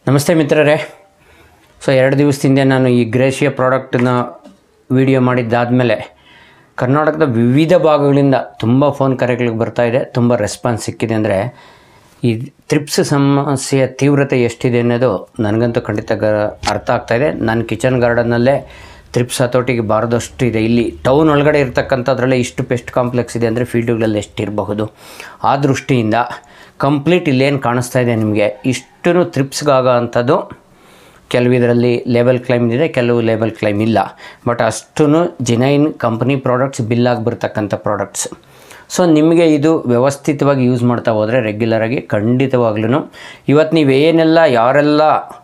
ನಮಸ್ತೆ ಮಿತ್ರರೇ ಸೊ ಎರಡು ದಿವಸದಿಂದ ನಾನು ಈ ಗ್ರೇಷಿಯ ಪ್ರಾಡಕ್ಟನ್ನ ವಿಡಿಯೋ ಮಾಡಿದ್ದಾದಮೇಲೆ ಕರ್ನಾಟಕದ ವಿವಿಧ ಭಾಗಗಳಿಂದ ತುಂಬ ಫೋನ್ ಕರೆಗಳಿಗೆ ಬರ್ತಾ ಇದೆ ತುಂಬ ರೆಸ್ಪಾನ್ಸ್ ಸಿಕ್ಕಿದೆ ಅಂದರೆ ಈ ತ್ರಿಪ್ಸ್ ಸಮಸ್ಯೆಯ ತೀವ್ರತೆ ಎಷ್ಟಿದೆ ಅನ್ನೋದು ನನಗಂತೂ ಖಂಡಿತ ಗ ಅರ್ಥ ಆಗ್ತಾಯಿದೆ ನನ್ನ ಕಿಚನ್ ಗಾರ್ಡನ್ನಲ್ಲೇ ತ್ರಿಪ್ಸ್ ಹತೋಟಿಗೆ ಬಾರದಷ್ಟು ಇದೆ ಇಲ್ಲಿ ಟೌನ್ ಒಳಗಡೆ ಇರ್ತಕ್ಕಂಥದ್ರಲ್ಲೇ ಇಷ್ಟು ಪೆಸ್ಟ್ ಕಾಂಪ್ಲೆಕ್ಸ್ ಇದೆ ಅಂದರೆ ಫೀಲ್ಡ್ಗಳಲ್ಲಿ ಎಷ್ಟಿರಬಹುದು ಆ ದೃಷ್ಟಿಯಿಂದ ಕಂಪ್ಲೀಟ್ ಇಲ್ಲೇನು ಕಾಣಿಸ್ತಾ ಇದೆ ನಿಮಗೆ ಇಷ್ಟು ತ್ರಿಪ್ಸ್ಗಾಗೋ ಅಂಥದ್ದು ಕೆಲವು ಇದರಲ್ಲಿ ಲೇಬಲ್ ಕ್ಲೈಮ್ ಇದೆ ಕೆಲವು ಲೇಬಲ್ ಕ್ಲೈಮ್ ಇಲ್ಲ ಬಟ್ ಅಷ್ಟೂ ಜಿನೈನ್ ಕಂಪ್ನಿ ಪ್ರಾಡಕ್ಟ್ಸ್ ಬಿಲ್ಲಾಗಿ ಬರ್ತಕ್ಕಂಥ ಪ್ರಾಡಕ್ಟ್ಸ್ ಸೊ ನಿಮಗೆ ಇದು ವ್ಯವಸ್ಥಿತವಾಗಿ ಯೂಸ್ ಮಾಡ್ತಾ ಹೋದರೆ ರೆಗ್ಯುಲರಾಗಿ ಖಂಡಿತವಾಗ್ಲೂ ಇವತ್ತು ನೀವು ಏನೆಲ್ಲ ಯಾರೆಲ್ಲ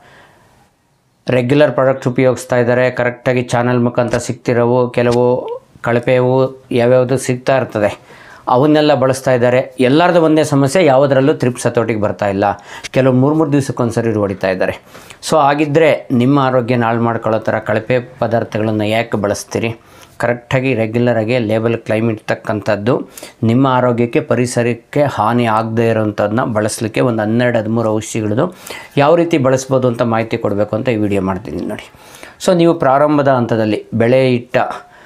ರೆಗ್ಯುಲರ್ ಪ್ರಾಡಕ್ಟ್ ಉಪಯೋಗಿಸ್ತಾ ಇದ್ದಾರೆ ಕರೆಕ್ಟಾಗಿ ಚಾನಲ್ ಮುಖಾಂತರ ಸಿಗ್ತಿರೋವು ಕೆಲವು ಕಳಪೆವು ಯಾವ್ಯಾವುದು ಸಿಗ್ತಾ ಇರ್ತದೆ ಅವನ್ನೆಲ್ಲ ಬಳಸ್ತಾ ಇದ್ದಾರೆ ಎಲ್ಲರದ್ದು ಒಂದೇ ಸಮಸ್ಯೆ ಯಾವುದರಲ್ಲೂ ತ್ರಿಪ್ಸ್ ಹತೋಟಿಗೆ ಬರ್ತಾ ಇಲ್ಲ ಕೆಲವು ಮೂರು ಮೂರು ದಿವಸಕ್ಕೊಂದ್ಸರಿ ಹೊಡಿತಾ ಇದ್ದಾರೆ ಸೊ ಆಗಿದ್ದರೆ ನಿಮ್ಮ ಆರೋಗ್ಯನ ಹಾಳು ಮಾಡ್ಕೊಳ್ಳೋ ಥರ ಕಳಪೆ ಪದಾರ್ಥಗಳನ್ನು ಯಾಕೆ ಬಳಸ್ತೀರಿ ಕರೆಕ್ಟಾಗಿ ರೆಗ್ಯುಲರಾಗಿ ಲೇಬಲ್ ಕ್ಲೈಮ್ ಇರ್ತಕ್ಕಂಥದ್ದು ನಿಮ್ಮ ಆರೋಗ್ಯಕ್ಕೆ ಪರಿಸರಕ್ಕೆ ಹಾನಿ ಆಗದೇ ಇರೋವಂಥದ್ದನ್ನ ಬಳಸಲಿಕ್ಕೆ ಒಂದು ಹನ್ನೆರಡು ಹದಿಮೂರು ಔಷಧಿಗಳದ್ದು ಯಾವ ರೀತಿ ಬಳಸ್ಬೋದು ಅಂತ ಮಾಹಿತಿ ಕೊಡಬೇಕು ಅಂತ ಈ ವಿಡಿಯೋ ಮಾಡ್ತೀನಿ ನೋಡಿ ಸೊ ನೀವು ಪ್ರಾರಂಭದ ಹಂತದಲ್ಲಿ ಬೆಳೆ ಇಟ್ಟ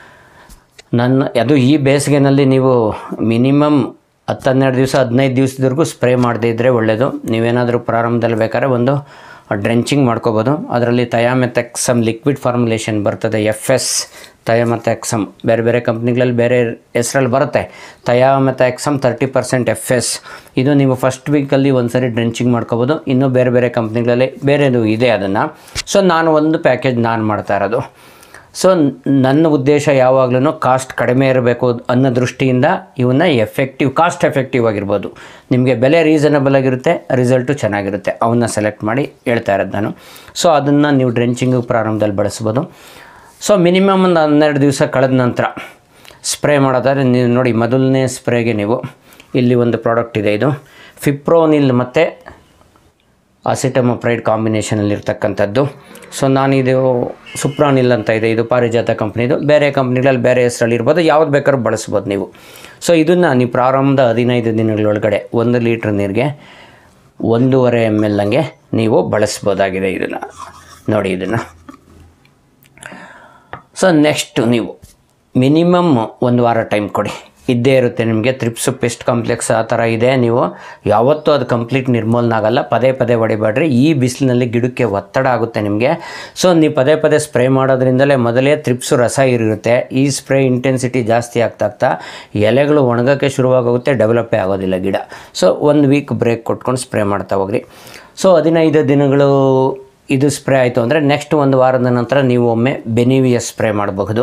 ನನ್ನ ಅದು ಈ ಬೇಸಿಗೆನಲ್ಲಿ ನೀವು ಮಿನಿಮಮ್ ಹತ್ತು ಹನ್ನೆರಡು ದಿವಸ ಹದಿನೈದು ದಿವಸದವರೆಗೂ ಸ್ಪ್ರೇ ಮಾಡದೇ ಇದ್ದರೆ ಒಳ್ಳೆಯದು ನೀವೇನಾದರೂ ಪ್ರಾರಂಭದಲ್ಲಿ ಬೇಕಾದ್ರೆ ಒಂದು ಡ್ರೆಂಚಿಂಗ್ ಮಾಡ್ಕೋಬೋದು ಅದರಲ್ಲಿ ತಯಾಮೆಥೆಕ್ಸಮ್ ಲಿಕ್ವಿಡ್ ಫಾರ್ಮುಲೇಷನ್ ಬರ್ತದೆ ಎಫ್ ಎಸ್ ತಯಾಮೆಥೆಕ್ಸಮ್ ಬೇರೆ ಬೇರೆ ಕಂಪ್ನಿಗಳಲ್ಲಿ ಬೇರೆ ಹೆಸ್ರಲ್ಲಿ ಬರುತ್ತೆ thiamethoxam thirty percent F S ಇದು ನೀವು ಫಸ್ಟ್ ವೀಕಲ್ಲಿ ಒಂದು ಸರಿ ಡ್ರೆಂಚಿಂಗ್ ಮಾಡ್ಕೋಬೋದು ಇನ್ನೂ ಬೇರೆ ಬೇರೆ ಕಂಪ್ನಿಗಳಲ್ಲಿ ಬೇರೆದು ಇದೆ ಅದನ್ನು ಸೊ ನಾನು ಒಂದು ಪ್ಯಾಕೇಜ್ ನಾನು ಮಾಡ್ತಾ ಇರೋದು ಸೊ ನನ್ನ ಉದ್ದೇಶ ಯಾವಾಗಲೂ ಕಾಸ್ಟ್ ಕಡಿಮೆ ಇರಬೇಕು ಅನ್ನೋ ದೃಷ್ಟಿಯಿಂದ ಇವನ್ನ ಎಫೆಕ್ಟಿವ್ ಕಾಸ್ಟ್ ಎಫೆಕ್ಟಿವ್ ಆಗಿರ್ಬೋದು ನಿಮಗೆ ಬೆಲೆ ರೀಸನಬಲ್ ಆಗಿರುತ್ತೆ ರಿಸಲ್ಟು ಚೆನ್ನಾಗಿರುತ್ತೆ ಅವನ್ನ ಸೆಲೆಕ್ಟ್ ಮಾಡಿ ಹೇಳ್ತಾ ಇರೋದು ನಾನು ಸೊ ಅದನ್ನು ನೀವು ಡ್ರೆಂಚಿಂಗು ಪ್ರಾರಂಭದಲ್ಲಿ ಬಳಸ್ಬೋದು ಸೊ ಮಿನಿಮಮ್ ಒಂದು ಹನ್ನೆರಡು ದಿವಸ ಕಳೆದ ನಂತರ ಸ್ಪ್ರೇ ಮಾಡೋದಾದ್ರೆ ನೀವು ನೋಡಿ ಮೊದಲನೇ ಸ್ಪ್ರೇಗೆ ನೀವು ಇಲ್ಲಿ ಒಂದು ಪ್ರಾಡಕ್ಟ್ ಇದೆ ಇದು ಫಿಪ್ರೋನಿಲ್ ಮತ್ತು ಅಸಿಟಮೊಪ್ರೈಡ್ ಕಾಂಬಿನೇಷನಲ್ಲಿರ್ತಕ್ಕಂಥದ್ದು ಸೊ ನಾನಿದು ಸುಪ್ರಾನಿಲ್ ಅಂತ ಇದೆ ಇದು ಪಾರಿಜಾತ ಕಂಪ್ನಿದು ಬೇರೆ ಕಂಪ್ನಿಗಳಲ್ಲಿ ಬೇರೆ ಹೆಸರಲ್ಲಿ ಇರ್ಬೋದು ಯಾವ್ದು ಬೇಕಾದ್ರೂ ಬಳಸ್ಬೋದು ನೀವು ಸೊ ಇದನ್ನು ನೀವು ಪ್ರಾರಂಭದ ಹದಿನೈದು ದಿನಗಳೊಳಗಡೆ ಒಂದು ಲೀಟ್ರ್ ನೀರಿಗೆ ಒಂದೂವರೆ ಎಮ್ ಎಲ್ ಹಂಗೆ ನೀವು ಬಳಸ್ಬೋದಾಗಿದೆ ಇದನ್ನು ನೋಡಿ ಇದನ್ನು ಸೊ ನೆಕ್ಸ್ಟು ನೀವು ಮಿನಿಮಮ್ ಒಂದು ವಾರ ಟೈಮ್ ಕೊಡಿ ಇದ್ದೇ ಇರುತ್ತೆ ನಿಮಗೆ ತ್ರಿಪ್ಸು ಪೆಸ್ಟ್ ಕಾಂಪ್ಲೆಕ್ಸ್ ಆ ಥರ ಇದೆ ನೀವು ಯಾವತ್ತೂ ಅದು ಕಂಪ್ಲೀಟ್ ನಿರ್ಮೂಲನ ಆಗಲ್ಲ ಪದೇ ಪದೇ ಹೊಡಿಬೇಡ್ರಿ ಈ ಬಿಸಿಲಿನಲ್ಲಿ ಗಿಡಕ್ಕೆ ಒತ್ತಡ ಆಗುತ್ತೆ ನಿಮಗೆ ಸೊ ನೀವು ಪದೇ ಪದೇ ಸ್ಪ್ರೇ ಮಾಡೋದ್ರಿಂದಲೇ ಮೊದಲೇ ತ್ರಿಪ್ಸು ರಸ ಇರುತ್ತೆ ಈ ಸ್ಪ್ರೇ ಇಂಟೆನ್ಸಿಟಿ ಜಾಸ್ತಿ ಆಗ್ತಾ ಆಗ್ತಾ ಎಲೆಗಳು ಒಣಗೋಕ್ಕೆ ಶುರುವಾಗೋಗುತ್ತೆ ಡೆವಲಪೇ ಆಗೋದಿಲ್ಲ ಗಿಡ ಸೊ ಒಂದು ವೀಕ್ ಬ್ರೇಕ್ ಕೊಟ್ಕೊಂಡು ಸ್ಪ್ರೇ ಮಾಡ್ತಾ ಹೋಗ್ರಿ ಸೊ ಹದಿನೈದು ದಿನಗಳು ಇದು ಸ್ಪ್ರೇ ಆಯಿತು ಅಂದರೆ ನೆಕ್ಸ್ಟ್ ಒಂದು ವಾರದ ನಂತರ ನೀವು ಒಮ್ಮೆ ಬೆನಿವಿಯಸ್ ಸ್ಪ್ರೇ ಮಾಡಬಹುದು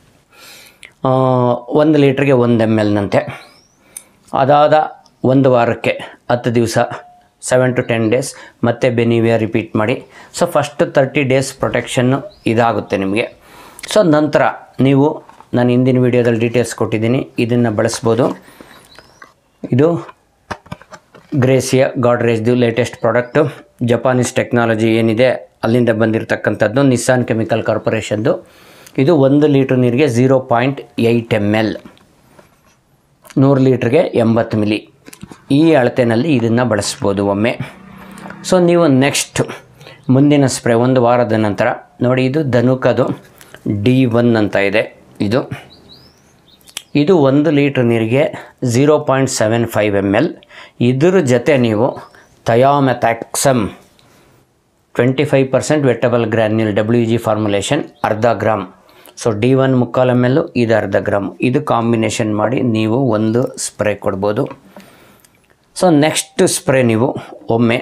ಒಂದು ಲೀಟ್ರಿಗೆ ಒಂದು ಎಮ್ ಎಲ್ನಂತೆ ಅದಾದ ಒಂದು ವಾರಕ್ಕೆ ಹತ್ತು ದಿವಸ ಸೆವೆನ್ ಟು ಟೆನ್ ಡೇಸ್ ಮತ್ತೆ ಬೆನಿವಿಯ ರಿಪೀಟ್ ಮಾಡಿ ಸೊ ಫಸ್ಟ್ ತರ್ಟಿ ಡೇಸ್ ಪ್ರೊಟೆಕ್ಷನ್ನು ಇದಾಗುತ್ತೆ ನಿಮಗೆ ಸೊ ನಂತರ ನೀವು ನಾನು ಹಿಂದಿನ ವೀಡಿಯೋದಲ್ಲಿ ಡೀಟೇಲ್ಸ್ ಕೊಟ್ಟಿದ್ದೀನಿ ಇದನ್ನು ಬಳಸ್ಬೋದು ಇದು ಗ್ರೇಸಿಯ ಗಾಡ್ರೇಜ್ದು ಲೇಟೆಸ್ಟ್ ಪ್ರಾಡಕ್ಟು ಜಪಾನೀಸ್ ಟೆಕ್ನಾಲಜಿ ಏನಿದೆ ಅಲ್ಲಿಂದ ಬಂದಿರತಕ್ಕಂಥದ್ದು ನಿಸ್ಸಾನ್ ಕೆಮಿಕಲ್ ಕಾರ್ಪೊರೇಷನ್ದು ಇದು ಒಂದು ಲೀಟ್ರ್ ನೀರಿಗೆ zero point eight M L ನೂರು ಲೀಟ್ರಿಗೆ ಎಂಬತ್ತು ಮಿಲಿ ಈ ಅಳತೆನಲ್ಲಿ ಇದನ್ನು ಬಳಸ್ಬೋದು ಒಮ್ಮೆ ಸೊ ನೀವು ನೆಕ್ಸ್ಟ್ ಮುಂದಿನ ಸ್ಪ್ರೇ ಒಂದು ವಾರದ ನಂತರ ನೋಡಿ ಇದು ಧನುಕದು ಡಿ ಒನ್ ಅಂತ ಇದೆ ಇದು ಇದು ಒಂದು ಲೀಟ್ರ್ ನೀರಿಗೆ zero point seven five M L ಇದ್ರ ಜೊತೆ ನೀವು thiamethoxam twenty five percent wettable granule W G formulation ಅರ್ಧ ಗ್ರಾಮ್ ಸೊ ಡಿ ಒನ್ ಮುಕ್ಕಾಲು ಎಮ್ ಎಲ್ಲು ಇದು ಅರ್ಧ ಗ್ರಾಮ್ ಇದು ಕಾಂಬಿನೇಷನ್ ಮಾಡಿ ನೀವು ಒಂದು ಸ್ಪ್ರೇ ಕೊಡ್ಬೋದು ಸೊ ನೆಕ್ಸ್ಟ್ ಸ್ಪ್ರೇ ನೀವು ಒಮ್ಮೆ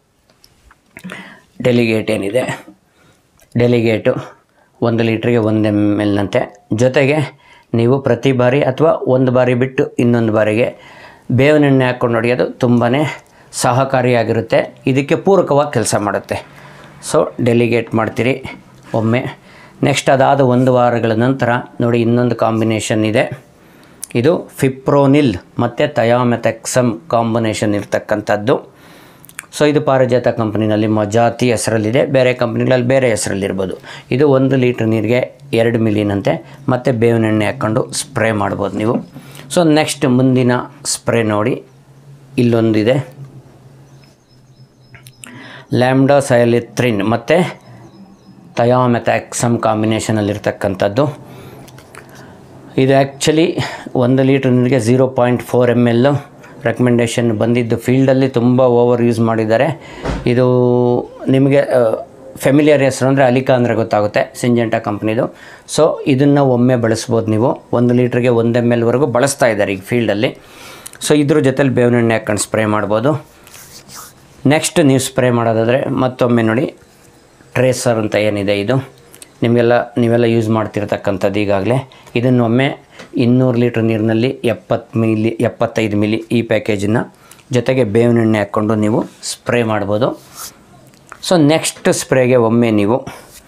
ಡೆಲಿಗೇಟ್ ಏನಿದೆ ಡೆಲಿಗೇಟು ಒಂದು ಲೀಟ್ರಿಗೆ ಒಂದು ಎಮ್ ಎಲ್ನಂತೆ ಜೊತೆಗೆ ನೀವು ಪ್ರತಿ ಬಾರಿ ಅಥವಾ ಒಂದು ಬಾರಿ ಬಿಟ್ಟು ಇನ್ನೊಂದು ಬಾರಿಗೆ ಬೇವಿನ ಎಣ್ಣೆ ಹಾಕ್ಕೊಂಡು ಹೊಡೆಯೋದು ತುಂಬಾ ಸಹಕಾರಿಯಾಗಿರುತ್ತೆ ಇದಕ್ಕೆ ಪೂರಕವಾಗಿ ಕೆಲಸ ಮಾಡುತ್ತೆ ಸೊ ಡೆಲಿಗೇಟ್ ಮಾಡ್ತೀರಿ ಒಮ್ಮೆ ನೆಕ್ಸ್ಟ್ ಅದಾದ ಒಂದು ವಾರಗಳ ನಂತರ ನೋಡಿ ಇನ್ನೊಂದು ಕಾಂಬಿನೇಷನ್ ಇದೆ ಇದು ಫಿಪ್ರೋನಿಲ್ ಮತ್ತು ಥಯಾಮೆಥೆಕ್ಸಮ್ ಕಾಂಬಿನೇಷನ್ ಇರ್ತಕ್ಕಂಥದ್ದು ಸೊ ಇದು ಪಾರಿಜಾತ ಕಂಪ್ನಿನಲ್ಲಿ ಮಜಾತಿ ಹೆಸರಲ್ಲಿದೆ ಬೇರೆ ಕಂಪ್ನಿಗಳಲ್ಲಿ ಬೇರೆ ಹೆಸರಲ್ಲಿರ್ಬೋದು ಇದು ಒಂದು ಲೀಟ್ರ್ ನೀರಿಗೆ ಎರಡು ಮಿಲಿನಂತೆ ಮತ್ತು ಬೇವಿನ ಎಣ್ಣೆ ಹಾಕ್ಕೊಂಡು ಸ್ಪ್ರೇ ಮಾಡ್ಬೋದು ನೀವು ಸೊ ನೆಕ್ಸ್ಟ್ ಮುಂದಿನ ಸ್ಪ್ರೇ ನೋಡಿ ಇಲ್ಲೊಂದಿದೆ ಲ್ಯಾಮ್ಡಾ ಸಯಲಿತ್ರಿನ್ ಮತ್ತು ಥಯಾಮೆಥ್ಯಾಕ್ಸಮ್ ಕಾಂಬಿನೇಷನಲ್ಲಿರ್ತಕ್ಕಂಥದ್ದು ಇದು ಆ್ಯಕ್ಚುಲಿ ಒಂದು ಲೀಟ್ರ್ ನೀರಿಗೆ zero point four M L recommendation ಬಂದಿದ್ದು ಫೀಲ್ಡಲ್ಲಿ ತುಂಬ ಓವರ್ ಯೂಸ್ ಮಾಡಿದ್ದಾರೆ ಇದು ನಿಮಗೆ ಫೆಮಿಲಿಯರ್ ಹೆಸರು ಅಂದರೆ ಅಲಿಕಾ ಅಂದರೆ ಗೊತ್ತಾಗುತ್ತೆ ಸಿಂಜೆಂಟಾ ಕಂಪ್ನಿದು ಸೊ ಇದನ್ನು ಒಮ್ಮೆ ಬಳಸ್ಬೋದು ನೀವು ಒಂದು ಲೀಟ್ರಿಗೆ ಒಂದು ಎಮ್ ಎಲ್ವರೆಗೂ ಬಳಸ್ತಾ ಇದ್ದಾರೆ ಈಗ ಫೀಲ್ಡಲ್ಲಿ ಸೊ ಇದ್ರ ಜೊತೆಲಿ ಬೇವಿನ ಎಣ್ಣೆ ಹಾಕೊಂಡು ಸ್ಪ್ರೇ ಮಾಡ್ಬೋದು ನೆಕ್ಸ್ಟ್ ನೀವು ಸ್ಪ್ರೇ ಮಾಡೋದಾದರೆ ಮತ್ತೊಮ್ಮೆ ನೋಡಿ ಟ್ರೇಸರ್ ಅಂತ ಏನಿದೆ ಇದು ನಿಮಗೆಲ್ಲ ನೀವೆಲ್ಲ ಯೂಸ್ ಮಾಡ್ತಿರ್ತಕ್ಕಂಥದ್ದು ಈಗಾಗಲೇ ಇದನ್ನೊಮ್ಮೆ ಇನ್ನೂರು ಲೀಟ್ರ್ ನೀರಿನಲ್ಲಿ ಎಪ್ಪತ್ತು ಮಿಲಿ ಎಪ್ಪತ್ತೈದು ಮಿಲಿ ಈ ಪ್ಯಾಕೇಜನ್ನು ಜೊತೆಗೆ ಬೇವಿನ ಎಣ್ಣೆ ಹಾಕ್ಕೊಂಡು ನೀವು ಸ್ಪ್ರೇ ಮಾಡ್ಬೋದು ಸೊ ನೆಕ್ಸ್ಟ್ ಸ್ಪ್ರೇಗೆ ಒಮ್ಮೆ ನೀವು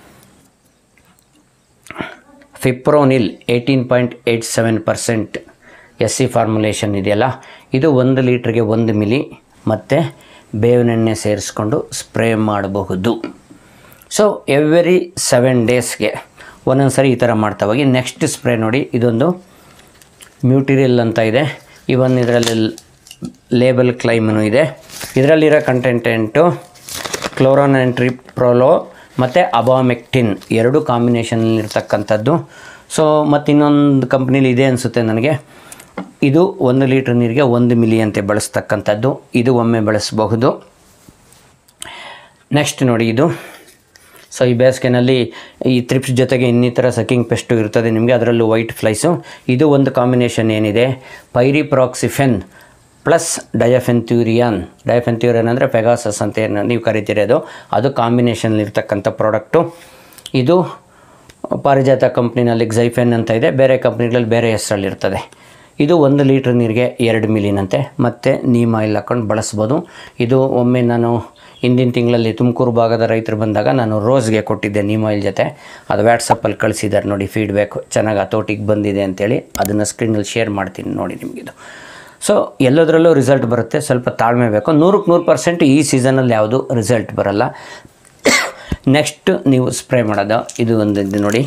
fipronil eighteen point eight seven percent S C formulation ಇದೆಯಲ್ಲ ಇದು ಒಂದು ಲೀಟ್ರಿಗೆ ಒಂದು ಮಿಲಿ ಮತ್ತು ಬೇವಿನೆಣ್ಣೆ ಸೇರಿಸ್ಕೊಂಡು ಸ್ಪ್ರೇ ಮಾಡಬಹುದು ಸೊ ಎವ್ರಿ ಸೆವೆನ್ ಡೇಸ್ಗೆ ಒಂದೊಂದು ಸರಿ ಈ ಥರ ಮಾಡ್ತಾ ಹೋಗಿ ನೆಕ್ಸ್ಟ್ ಸ್ಪ್ರೇ ನೋಡಿ ಇದೊಂದು ಮ್ಯೂಟಿರಿಯಲ್ ಅಂತ ಇದೆ ಇವನ್ ಇದರಲ್ಲಿ ಲೇಬಲ್ ಕ್ಲೈಮನು ಇದೆ ಇದರಲ್ಲಿರೋ ಕಂಟೆಂಟೆಂಟು ಕ್ಲೋರೋನೆಂಟ್ರಿಪ್ರೋಲೋ ಮತ್ತು ಅಬಾಮೆಕ್ಟಿನ್ ಎರಡು ಕಾಂಬಿನೇಷನಲ್ಲಿರ್ತಕ್ಕಂಥದ್ದು ಸೊ ಮತ್ತು ಇನ್ನೊಂದು ಕಂಪ್ನೀಲಿ ಇದೆ ಅನಿಸುತ್ತೆ ನನಗೆ ಇದು ಒಂದು ಲೀಟ್ರ್ ನೀರಿಗೆ ಒಂದು ಮಿಲಿ ಅಂತೆ ಬಳಸ್ತಕ್ಕಂಥದ್ದು ಇದು ಒಮ್ಮೆ ಬಳಸಬಹುದು ನೆಕ್ಸ್ಟ್ ನೋಡಿ ಇದು ಸೊ ಈ ಬೇಸಿಗೆನಲ್ಲಿ ಈ ತ್ರಿಪ್ಸ್ ಜೊತೆಗೆ ಇನ್ನಿತರ ಸಕಿಂಗ್ ಪೆಸ್ಟು ಇರ್ತದೆ ನಿಮಗೆ ಅದರಲ್ಲೂ ವೈಟ್ ಫ್ಲೈಸು ಇದು ಒಂದು ಕಾಂಬಿನೇಷನ್ ಏನಿದೆ ಪೈರಿಪ್ರಾಕ್ಸಿಫೆನ್ ಪ್ಲಸ್ ಡಯಫೆನ್ತ್ಯೂರಿಯನ್ ಡಯಫೆನ್ತ್ಯೂರಿಯನ್ ಅಂದರೆ ಪೆಗಾಸಸ್ ಅಂತ ಏನು ನೀವು ಕರಿತಿರೋದು ಅದು ಕಾಂಬಿನೇಷನಲ್ಲಿರ್ತಕ್ಕಂಥ ಪ್ರಾಡಕ್ಟು ಇದು ಪಾರಿಜಾತ ಕಂಪ್ನಿನಲ್ಲಿ xyphene ಅಂತ ಇದೆ ಬೇರೆ ಕಂಪ್ನಿಗಳಲ್ಲಿ ಬೇರೆ ಹೆಸರಲ್ಲಿರ್ತದೆ ಇದು ಒಂದು ಲೀಟ್ರ್ ನೀರಿಗೆ ಎರಡು ಮಿಲಿನಂತೆ ಮತ್ತು ನೀಮ್ ಆಯಿಲ್ ಹಾಕ್ಕೊಂಡು ಬಳಸ್ಬೋದು ಇದು ಒಮ್ಮೆ ನಾನು ಹಿಂದಿನ ತಿಂಗಳಲ್ಲಿ ತುಮಕೂರು ಭಾಗದ ರೈತರು ಬಂದಾಗ ನಾನು ರೋಸ್ಗೆ ಕೊಟ್ಟಿದ್ದೆ ನೀಮ್ ಆಯಿಲ್ ಜೊತೆ ಅದು ವ್ಯಾಟ್ಸಪ್ಪಲ್ಲಿ ಕಳಿಸಿದ್ದಾರೆ ನೋಡಿ ಫೀಡ್ಬ್ಯಾಕ್ ಚೆನ್ನಾಗಿ ಹತೋಟಿಗೆ ಬಂದಿದೆ ಅಂತೇಳಿ ಅದನ್ನು ಸ್ಕ್ರೀನಲ್ಲಿ ಶೇರ್ ಮಾಡ್ತೀನಿ ನೋಡಿ ನಿಮಗಿದು ಸೊ ಎಲ್ಲದರಲ್ಲೂ ರಿಸಲ್ಟ್ ಬರುತ್ತೆ ಸ್ವಲ್ಪ ತಾಳ್ಮೆ ಬೇಕು ನೂರಕ್ಕೆ ನೂರು ಪರ್ಸೆಂಟ್ ಈ ಸೀಸನಲ್ಲಿ ಯಾವುದು ರಿಸಲ್ಟ್ ಬರಲ್ಲ ನೆಕ್ಸ್ಟ್ ನೀವು ಸ್ಪ್ರೇ ಮಾಡೋದು ಇದು ಒಂದು ಇದು ನೋಡಿ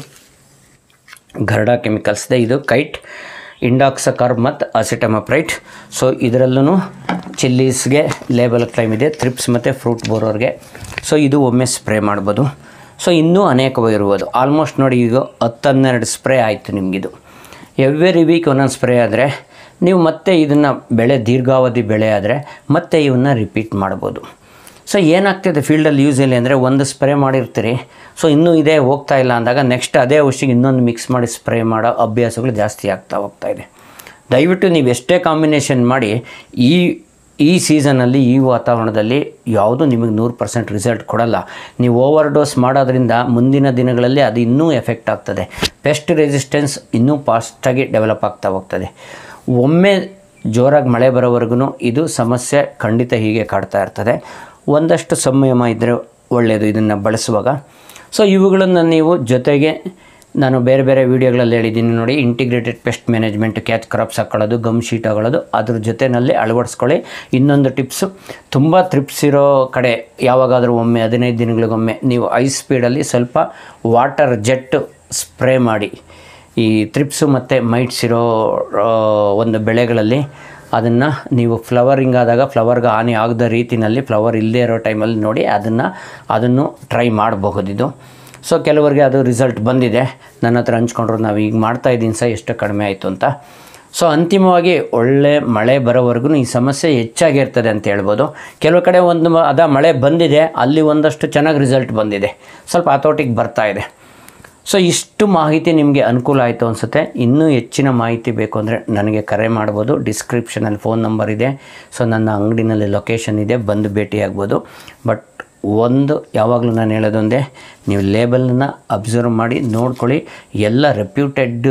ಗರ್ಡಾ ಕೆಮಿಕಲ್ಸ್ದೆ ಇದು ಕೈಟ್ ಇಂಡಾಕ್ಸಕಾರ್ಬ್ ಮತ್ತು ಅಸಿಟಮಪ್ರೈಟ್ ಸೊ ಇದರಲ್ಲೂ ಚಿಲ್ಲೀಸ್ಗೆ ಲೇಬಲ್ ಕ್ಲೈಮ್ ಇದೆ ಥ್ರಿಪ್ಸ್ ಮತ್ತು ಫ್ರೂಟ್ ಬೋರೋರ್ಗೆ ಸೊ ಇದು ಒಮ್ಮೆ ಸ್ಪ್ರೇ ಮಾಡ್ಬೋದು ಸೊ ಇನ್ನೂ ಅನೇಕವು ಇರ್ಬೋದು ಆಲ್ಮೋಸ್ಟ್ ನೋಡಿ ಈಗ ಹತ್ತು ಹನ್ನೆರಡು ಸ್ಪ್ರೇ ಆಯಿತು ನಿಮಗಿದು ಎವ್ರಿ ವೀಕ್ ಒಂದೊಂದು ಸ್ಪ್ರೇ ಆದರೆ ನೀವು ಮತ್ತೆ ಇದನ್ನು ಬೆಳೆ ದೀರ್ಘಾವಧಿ ಬೆಳೆ ಆದರೆ ಮತ್ತೆ ಇವನ್ನ ರಿಪೀಟ್ ಮಾಡ್ಬೋದು ಸೊ ಏನಾಗ್ತಿದೆ ಫೀಲ್ಡಲ್ಲಿ ಯೂಸಲ್ಲಿ ಅಂದರೆ ಒಂದು ಸ್ಪ್ರೇ ಮಾಡಿರ್ತೀರಿ ಸೊ ಇನ್ನೂ ಇದೇ ಹೋಗ್ತಾ ಇಲ್ಲ ಅಂದಾಗ ನೆಕ್ಸ್ಟ್ ಅದೇ ಔಷಧಿಗೆ ಇನ್ನೊಂದು ಮಿಕ್ಸ್ ಮಾಡಿ ಸ್ಪ್ರೇ ಮಾಡೋ ಅಭ್ಯಾಸಗಳು ಜಾಸ್ತಿ ಆಗ್ತಾ ಹೋಗ್ತಾ ಇದೆ ದಯವಿಟ್ಟು ನೀವು ಎಷ್ಟೇ ಕಾಂಬಿನೇಷನ್ ಮಾಡಿ ಈ ಈ ಸೀಸನಲ್ಲಿ ಈ ವಾತಾವರಣದಲ್ಲಿ ಯಾವುದೂ ನಿಮಗೆ ನೂರು ಪರ್ಸೆಂಟ್ ರಿಸಲ್ಟ್ ಕೊಡಲ್ಲ ನೀವು ಓವರ್ ಡೋಸ್ ಮಾಡೋದ್ರಿಂದ ಮುಂದಿನ ದಿನಗಳಲ್ಲಿ ಅದು ಇನ್ನೂ ಎಫೆಕ್ಟ್ ಆಗ್ತದೆ ಪೆಸ್ಟ್ ರೆಸಿಸ್ಟೆನ್ಸ್ ಇನ್ನೂ ಫಾಸ್ಟಾಗಿ ಡೆವಲಪ್ ಆಗ್ತಾ ಹೋಗ್ತದೆ ಒಮ್ಮೆ ಜೋರಾಗಿ ಮಳೆ ಬರೋವರೆಗೂ ಇದು ಸಮಸ್ಯೆ ಖಂಡಿತ ಹೀಗೆ ಕಾಡ್ತಾ ಇರ್ತದೆ ಒಂದಷ್ಟು ಸಂಯಮ ಇದ್ದರೆ ಒಳ್ಳೆಯದು ಇದನ್ನು ಬಳಸುವಾಗ ಸೊ ಇವುಗಳನ್ನು ನೀವು ಜೊತೆಗೆ ನಾನು ಬೇರೆ ಬೇರೆ ವೀಡಿಯೋಗಳಲ್ಲಿ ಹೇಳಿದ್ದೀನಿ ನೋಡಿ integrated pest management catch crops ಹಾಕೊಳ್ಳೋದು ಗಮ್ ಶೀಟ್ ಹಾಕೊಳ್ಳೋದು ಅದ್ರ ಜೊತೆಯಲ್ಲಿ ಅಳವಡಿಸ್ಕೊಳ್ಳಿ ಇನ್ನೊಂದು ಟಿಪ್ಸು ತುಂಬ ತ್ರಿಪ್ಸ್ ಇರೋ ಕಡೆ ಯಾವಾಗಾದರೂ ಒಮ್ಮೆ ಹದಿನೈದು ದಿನಗಳಿಗೊಮ್ಮೆ ನೀವು ಐ ಸ್ಪೀಡಲ್ಲಿ ಸ್ವಲ್ಪ ವಾಟರ್ ಜೆಟ್ ಸ್ಪ್ರೇ ಮಾಡಿ ಈ ತ್ರಿಪ್ಸು ಮತ್ತು ಮೈಟ್ಸ್ ಇರೋ ಆ, ಒಂದು ಬೆಳೆಗಳಲ್ಲಿ ಅದನ್ನು ನೀವು ಫ್ಲವರಿಂಗ್ ಆದಾಗ ಫ್ಲವರ್ಗೆ ಹಾನಿ ಆಗದ ರೀತಿಯಲ್ಲಿ ಫ್ಲವರ್ ಇಲ್ಲದೇ ಇರೋ ಟೈಮಲ್ಲಿ ನೋಡಿ ಅದನ್ನು ಅದನ್ನು ಟ್ರೈ ಮಾಡಬಹುದಿದು ಸೊ ಕೆಲವರಿಗೆ ಅದು ರಿಸಲ್ಟ್ ಬಂದಿದೆ ನನ್ನ ಹತ್ರ ಹಂಚ್ಕೊಂಡ್ರು ನಾವು ಈಗ ಮಾಡ್ತಾ ಇದ್ದೀನಿ ಸಹ ಎಷ್ಟು ಕಡಿಮೆ ಆಯಿತು ಅಂತ ಸೊ ಅಂತಿಮವಾಗಿ ಒಳ್ಳೆ ಮಳೆ ಬರೋವರೆಗೂ ಈ ಸಮಸ್ಯೆ ಹೆಚ್ಚಾಗಿರ್ತದೆ ಅಂತ ಹೇಳ್ಬೋದು ಕೆಲವು ಕಡೆ ಒಂದು ಮ- ಅದ ಮಳೆ ಬಂದಿದೆ ಅಲ್ಲಿ ಒಂದಷ್ಟು ಚೆನ್ನಾಗಿ ರಿಸಲ್ಟ್ ಬಂದಿದೆ ಸ್ವಲ್ಪ ಹತೋಟಿಗೆ ಬರ್ತಾ ಇದೆ ಸೊ ಇಷ್ಟು ಮಾಹಿತಿ ನಿಮಗೆ ಅನುಕೂಲ ಆಯಿತು ಅನಿಸುತ್ತೆ ಇನ್ನೂ ಹೆಚ್ಚಿನ ಮಾಹಿತಿ ಬೇಕು ಅಂದರೆ ನನಗೆ ಕರೆ ಮಾಡ್ಬೋದು ಡಿಸ್ಕ್ರಿಪ್ಷನಲ್ಲಿ ಫೋನ್ ನಂಬರ್ ಇದೆ ಸೊ ನನ್ನ ಅಂಗಡಿನಲ್ಲಿ ಲೊಕೇಶನ್ ಇದೆ ಬಂದು ಭೇಟಿಯಾಗ್ಬೋದು ಬಟ್ ಒಂದು ಯಾವಾಗಲೂ ನಾನು ಹೇಳೋದೊಂದೇ ನೀವು ಲೇಬಲನ್ನು ಅಬ್ಸರ್ವ್ ಮಾಡಿ ನೋಡ್ಕೊಳ್ಳಿ ಎಲ್ಲ ರೆಪ್ಯೂಟೆಡ್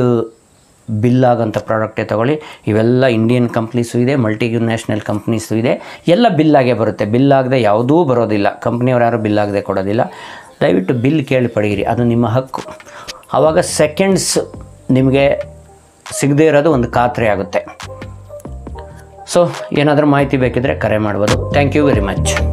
ಬಿಲ್ ಆಗೋಂಥ ಪ್ರಾಡಕ್ಟೇ ತೊಗೊಳ್ಳಿ ಇವೆಲ್ಲ ಇಂಡಿಯನ್ ಕಂಪ್ನೀಸು ಇದೆ ಮಲ್ಟಿ ನ್ಯಾಷನಲ್ ಕಂಪ್ನೀಸು ಇದೆ ಎಲ್ಲ ಬಿಲ್ ಆಗೇ ಬರುತ್ತೆ ಬಿಲ್ ಆಗದೆ ಯಾವುದೂ ಬರೋದಿಲ್ಲ ಕಂಪ್ನಿಯವ್ರು ಯಾರು ಬಿಲ್ ಆಗದೆ ಕೊಡೋದಿಲ್ಲ ದಯವಿಟ್ಟು ಬಿಲ್ ಕೇಳಿ ಪಡೀರಿ ಅದು ನಿಮ್ಮ ಹಕ್ಕು ಆವಾಗ ಸೆಕೆಂಡ್ಸ್ ನಿಮಗೆ ಸಿಗದೇ ಇರೋದು ಒಂದು ಖಾತ್ರಿ ಆಗುತ್ತೆ ಸೊ ಏನಾದರೂ ಮಾಹಿತಿ ಬೇಕಿದ್ದರೆ ಕರೆ ಮಾಡ್ಬೋದು ಥ್ಯಾಂಕ್ ಯು ವೆರಿ ಮಚ್